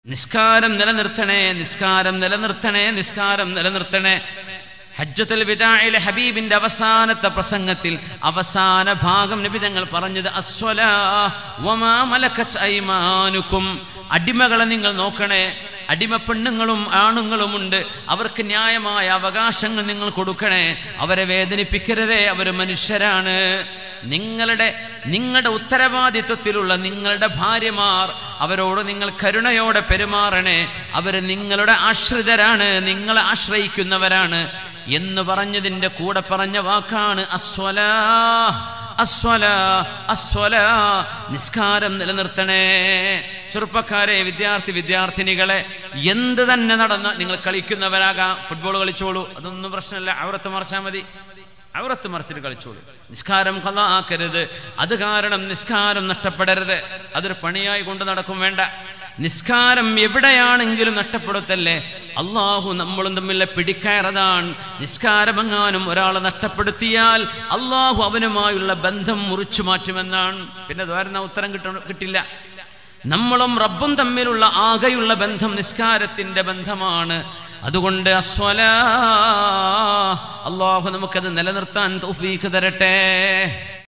നിസ്കാരം നിലനിർത്തണേ നിസ്കാരം നിലനിർത്തണേ നിസ്കാരം നിലനിർത്തണേ ഹജ്ജത്തുൽ വിദായിലെ ഹബീബിന്റെ അവസാനത്തെ പ്രസംഗത്തിൽ അവസാന ഭാഗം നബി തങ്ങൾ പറഞ്ഞത് അസ്വലാ വമാ മലക്കത്ത് ഐമാനുക്കും അടിമകളെ നിങ്ങൾ നോക്കണേ അടിമ പെണ്ണുങ്ങളും ആണുങ്ങളുമുണ്ട് അവർക്ക് ന്യായമായ അവകാശങ്ങൾ നിങ്ങൾ കൊടുക്കണേ അവരെ വേദനിപ്പിക്കരുതേ അവർ മനുഷ്യരാണ് നിങ്ങളുടെ നിങ്ങളുടെ ഉത്തരവാദിത്വത്തിലുള്ള നിങ്ങളുടെ ഭാര്യമാർ അവരോട് നിങ്ങൾ കരുണയോടെ പെരുമാറണേ അവർ നിങ്ങളുടെ ആശ്രിതരാണ് നിങ്ങളെ ആശ്രയിക്കുന്നവരാണ് എന്ന് പറഞ്ഞതിൻ്റെ കൂടെ പറഞ്ഞ വാക്കാണ് അസ്വലാ അസ്വലാ അസ്വലാ നിസ്കാരം നിലനിർത്തണേ ചെറുപ്പക്കാരെ വിദ്യാർത്ഥി വിദ്യാർത്ഥിനികളെ എന്ത് തന്നെ നടന്ന നിങ്ങൾ കളിക്കുന്നവരാകാം ഫുട്ബോൾ കളിച്ചോളൂ അതൊന്നും പ്രശ്നമില്ല അവിടത്ത് മറച്ചാൽ മതി അവറത്ത് മറിച്ചിട്ട് കളിച്ചോളൂ നിസ്കാരം ആക്കരുത് അത് കാരണം നിസ്കാരം നഷ്ടപ്പെടരുത് അതൊരു പണിയായി കൊണ്ട് നടക്കും വേണ്ട നിസ്കാരം എവിടെയാണെങ്കിലും നഷ്ടപ്പെടുത്തല്ലേ അള്ളാഹു നമ്മളും തമ്മിലെ പിടിക്കയറതാണ് നിസ്കാരമെങ്ങാനും ഒരാൾ നഷ്ടപ്പെടുത്തിയാൽ അള്ളാഹു അവനുമായുള്ള ബന്ധം മുറിച്ചു മാറ്റുമെന്നാണ് പിന്നെ ദ്വാരുന്ന ഉത്തരം കിട്ട കിട്ടില്ല നമ്മളും റബ്ബും തമ്മിലുള്ള ആകെയുള്ള ബന്ധം നിസ്കാരത്തിന്റെ ബന്ധമാണ് അതുകൊണ്ട് അസ്വല അള്ളാഹു നമുക്കത് നിലനിർത്താൻ തൗഫീഖ് തരട്ടെ